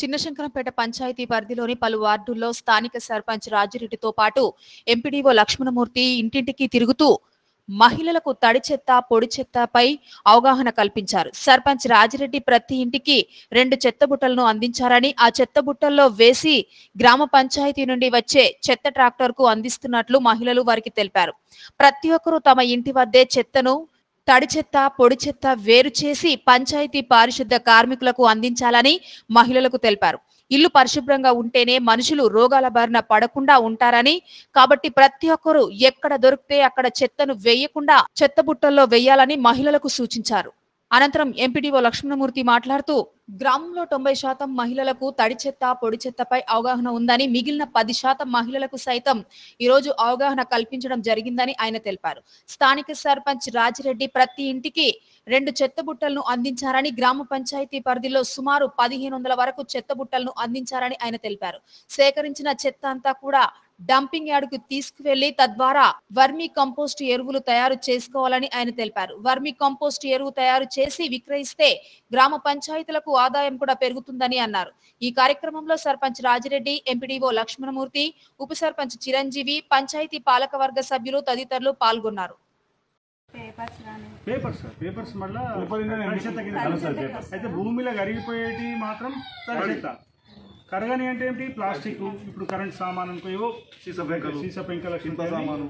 చిన్నశంకరంపేట పంచాయతీ పరిధిలోని పలు వార్డుల్లో స్థానిక సర్పంచ్ రాజిరెడ్డితో పాటు ఎంపీడీఓ లక్ష్మణమూర్తి ఇంటింటికి తిరుగుతూ మహిళలకు తడి చెత్త పొడి చెత్తపై అవగాహన కల్పించారు సర్పంచ్ రాజిరెడ్డి ప్రతి ఇంటికి రెండు చెత్త బుట్టలను అందించారని ఆ చెత్త బుట్టల్లో వేసి గ్రామ పంచాయతీ నుండి వచ్చే చెత్త ట్రాక్టర్ కు అందిస్తున్నట్లు మహిళలు వారికి తెలిపారు ప్రతి ఒక్కరూ తమ ఇంటి వద్దే చెత్తను తడి చెత్త పొడి చెత్త వేరు చేసి పంచాయతీ పారిశుద్ధ కార్మికులకు అందించాలని మహిళలకు తెలిపారు ఇల్లు పరిశుభ్రంగా ఉంటేనే మనుషులు రోగాల బారిన పడకుండా ఉంటారని కాబట్టి ప్రతి ఒక్కరూ ఎక్కడ దొరికితే అక్కడ చెత్తను వేయకుండా చెత్త బుట్టల్లో వేయాలని మహిళలకు సూచించారు అనంతరం ఎంపీడీఓ లక్ష్మణమూర్తి మాట్లాడుతూ గ్రామంలో తొంభై శాతం మహిళలకు తడి చెత్త పొడి చెత్తపై అవగాహన ఉందని మిగిలిన పది శాతం మహిళలకు సైతం ఈ రోజు అవగాహన కల్పించడం జరిగిందని ఆయన తెలిపారు స్థానిక సర్పంచ్ రాజిరెడ్డి ప్రతి ఇంటికి రెండు చెత్త బుట్టలను అందించారని గ్రామ పంచాయతీ పరిధిలో సుమారు పదిహేను వందల వరకు చెత్త బుట్టలను అందించారని ఆయన తెలిపారు సేకరించిన చెత్త అంతా కూడా డంపింగ్ యార్డుకు తీసుకువెళ్లి తద్వారా వర్మీ కంపోస్ట్ ఎరువులు తయారు చేసుకోవాలని ఆయన తెలిపారు వర్మీ కంపోస్ట్ ఎరువు తయారు చేసి విక్రయిస్తే గ్రామ పంచాయతీలకు ఆదాయం కూడా పెరుగుతుందని అన్నారు ఈ కార్యక్రమంలో సర్పంచ్ రాజిరెడ్డి ఎంపీడీఓ లక్ష్మణమూర్తి ఉప సర్పంచ్ చిరంజీవి పంచాయతీ పాలకవర్గ సభ్యులు తదితరులు పాల్గొన్నారు పేపర్స్ కానీ పేపర్స్ సార్ పేపర్స్ మళ్ళా పేపర్ తడి చెత్త కింద కలుస్తుంది కలుస్తుంది. పేపర్. అయితే భూమిలో కరిగిపోయేటి మాత్రం తడి చెత్త కరగని అంటే ఏంటి ప్లాస్టిక్ ఇప్పుడు కరెంట్ సామాన్ అనుకో ఏవో సీసా పెంకలు సీసా పెంకల ఇనుప సామాను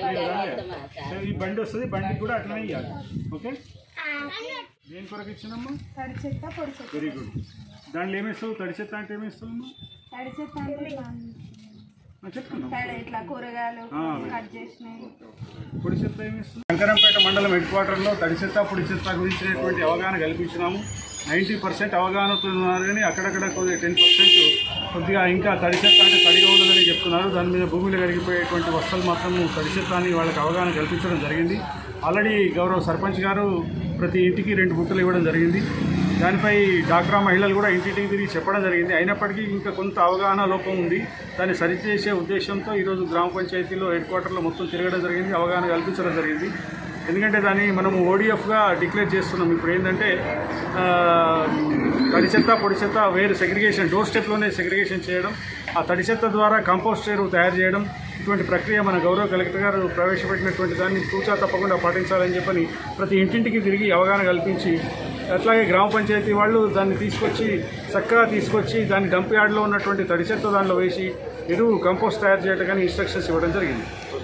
ఈ బండి వస్తుంది బండికి కూడా అట్లనే ఇవ్వాలి ఓకే దేని కొరకు ఇచ్చినమ్మా తడి చెత్త పొడి చెత్త వెరీ గుడ్ దాంట్లో ఏమేస్తావు తడి చెత్త అంటే ఏమేస్తావు తడి చెత్త అంటే ఇలా చెప్తున్నాం తడి ఇట్లా కూరగాయలు ఆ. కట్ చేసినవి పొడి చెత్త ఏమిస్తుంది శంకరంపేట మండలం హెడ్ క్వార్టర్లో తడి చెత్త పొడి చెత్త గురించినటువంటి అవగాహన కల్పించినాము నైంటీ పర్సెంట్ అవగాహనతో ఉన్నారు కానీ అక్కడక్కడ కొద్దిగా టెన్ పర్సెంట్ కొద్దిగా ఇంకా తడి చెత్త అంటే తడిగా ఉండదని చెప్తున్నారు దాని మీద భూమిలో కరిగిపోయేటువంటి వస్తువులు మాత్రం తడి చెత్త అని వాళ్ళకి అవగాహన కల్పించడం జరిగింది ఆల్రెడీ గౌరవ సర్పంచ్ గారు ప్రతి ఇంటికి రెండు బుట్టలు ఇవ్వడం జరిగింది దానిపై డాక్రా మహిళలు కూడా ఇంటింటికి తిరిగి చెప్పడం జరిగింది అయినప్పటికీ ఇంకా కొంత అవగాహన లోపం ఉంది దాన్ని సరిచేసే ఉద్దేశంతో ఈరోజు గ్రామ పంచాయతీలో హెడ్ క్వార్టర్లో మొత్తం తిరగడం జరిగింది అవగాహన కల్పించడం జరిగింది ఎందుకంటే దాన్ని మనం ఓడిఎఫ్గా డిక్లేర్ చేస్తున్నాం ఇప్పుడు ఏంటంటే ఆ, తడి చెత్త పొడి చెత్త వేరు సెగ్రిగేషన్ డోర్ స్టెప్లోనే సెగ్రిగేషన్ చేయడం ఆ తడి చెత్త ద్వారా కంపోస్ట్ ఎరువు తయారు చేయడం ఇటువంటి ప్రక్రియ మన గౌరవ కలెక్టర్ గారు ప్రవేశపెట్టినటువంటి దాన్ని తూచా తప్పకుండా పాటించాలని చెప్పని ప్రతి ఇంటింటికి తిరిగి అవగాహన కల్పించి అట్లాగే గ్రామ పంచాయతీ వాళ్ళు దాన్ని తీసుకొచ్చి చక్కగా తీసుకొచ్చి దాన్ని డంప్ యార్డ్లో ఉన్నటువంటి తడి చెత్త దానిలో వేసి ఎరువు కంపోస్ట్ తయారు చేయడం కానీ ఇన్స్ట్రక్షన్స్ ఇవ్వడం జరిగింది